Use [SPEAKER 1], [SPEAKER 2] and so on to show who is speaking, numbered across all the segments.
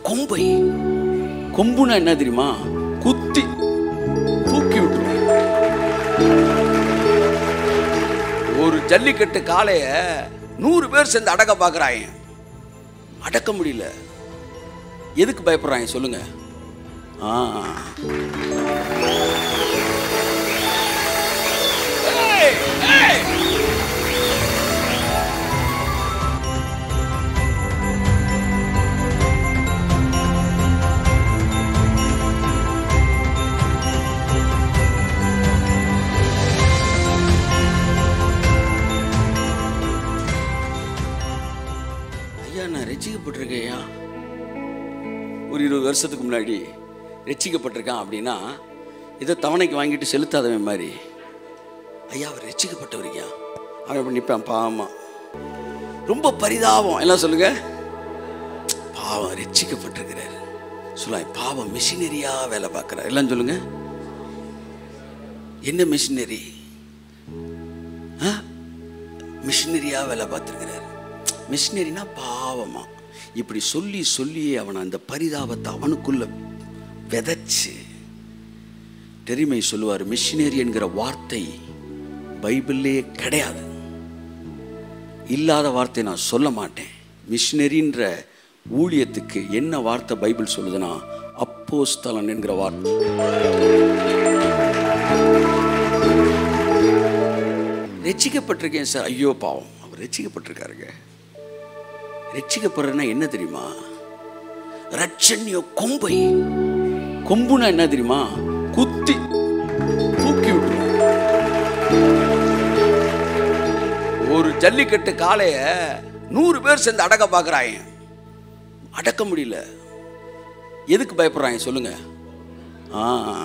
[SPEAKER 1] கொம்பை கொம்புனா என்ன தெரியுமா குத்தி தூக்கி விட்டுரும் ஒரு ஜல்லிக்கட்டு காளைய நூறு பேர் சேர்ந்து அடக்க பார்க்குறாங்க அடக்க முடியல எதுக்கு பயப்படுறாங்க சொல்லுங்க ஆ ஏய், ஏய். ஐயா நான் ரசிக்கப்பட்டிருக்கேயா ஒரு இருபது வருஷத்துக்கு முன்னாடி ரட்சிக்கப்பட்டிருக்கான் அப்படின்னா இதை தவணைக்கு வாங்கிட்டு செலுத்தாதவன் மாதிரி ஐயா அவர் ரட்சிக்கப்பட்டவரியா அவன் இப்படி நிற்பான் பாவமா ரொம்ப பரிதாபம் எல்லாம் சொல்லுங்க பாவம் ரட்சிக்கப்பட்டிருக்கிறார் சொல்ல பாவம் மிஷினரியா வேலை பார்க்குறார் எல்லாம் சொல்லுங்க என்ன மிஷினரி மிஷினரியா வேலை பார்த்துருக்கிறார் மிஷினரினா பாவமா இப்படி சொல்லி சொல்லி அவன் அந்த பரிதாபத்தை அவனுக்குள்ள விதைச்சு தெரிமை சொல்லுவார் மிஷினரி என்கிற வார்த்தை பைபிள்லே கிடையாது இல்லாத வார்த்தை நான் சொல்ல மாட்டேன் மிஷினரின்ற ஊழியத்துக்கு என்ன வார்த்தை பைபிள் சொல்லுதுன்னா அப்போஸ்தலன் என்கிற வார்த்தை ரட்சிக்கப்பட்டிருக்கேன் சார் ஐயோ பாவம் அவர் ரட்சிக்கப்பட்டிருக்காருங்க ரட்சிக்கப்படுறதுன்னா என்ன தெரியுமா ரட்சண்ய கொம்பை கொம்புனா என்ன தெரியுமா குத்தி தூக்கி விட்டுரும் ஒரு ஜல்லிக்கட்டு காளைய நூறு பேர் சேர்ந்து அடக்க பார்க்குறாங்க அடக்க முடியல எதுக்கு பயப்படுறாங்க சொல்லுங்க ஆ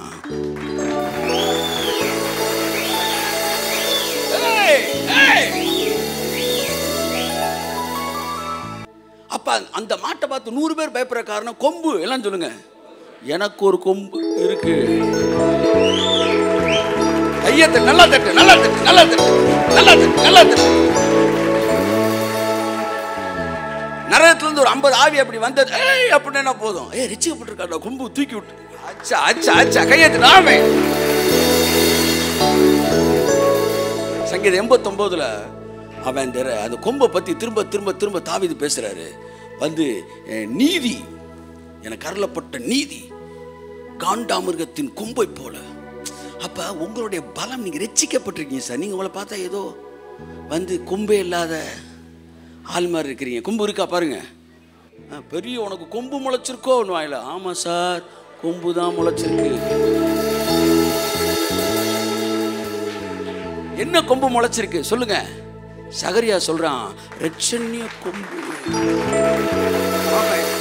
[SPEAKER 1] ஏய், ஏய். அப்ப அந்த மாட்டை பார்த்து நூறு பேர் பயப்படுற காரணம் கொம்பு எல்லாம் சொல்லுங்க எனக்கு ஒரு கொம்பு இருக்கு கையத்தை நல்லா தட்டு நல்லா தட்டு நல்லா தட்டு நல்லா தட்டு நல்லா தட்டு நரகத்துல இருந்து ஒரு ஐம்பது ஆவி அப்படி வந்தது ஏய் அப்படின்னா போதும் ஏய் ரிச்சிக்கப்பட்டிருக்காரு கொம்பு தூக்கி விட்டு அச்சா அச்சா அச்சா கையெழுத்து நாமே சங்கீதம் எண்பத்தொம்போதுல அவன் அந்த அந்த கொம்பை பற்றி திரும்ப திரும்ப திரும்ப தாவிது பேசுறாரு வந்து அஹ், நீதி எனக்கு அருளப்பட்ட நீதி காண்டாமிருகத்தின் கொம்பை போல அப்ப உங்களுடைய பலம் நீங்க ரட்சிக்கப்பட்டிருக்கீங்க சார் நீங்க உங்களை பார்த்தா ஏதோ வந்து கொம்பே இல்லாத ஆள் மாதிரி இருக்கிறீங்க கொம்பு இருக்கா பாருங்க ஆ, பெரிய உனக்கு கொம்பு முளைச்சிருக்கோ ஒன்று வாயில ஆமாம் சார் கொம்பு தான் முளைச்சிருக்கு என்ன கொம்பு முளைச்சிருக்கு சொல்லுங்க சகரியா சொல்றான் ரட்சண்ய கொம்பு ஆமாம்.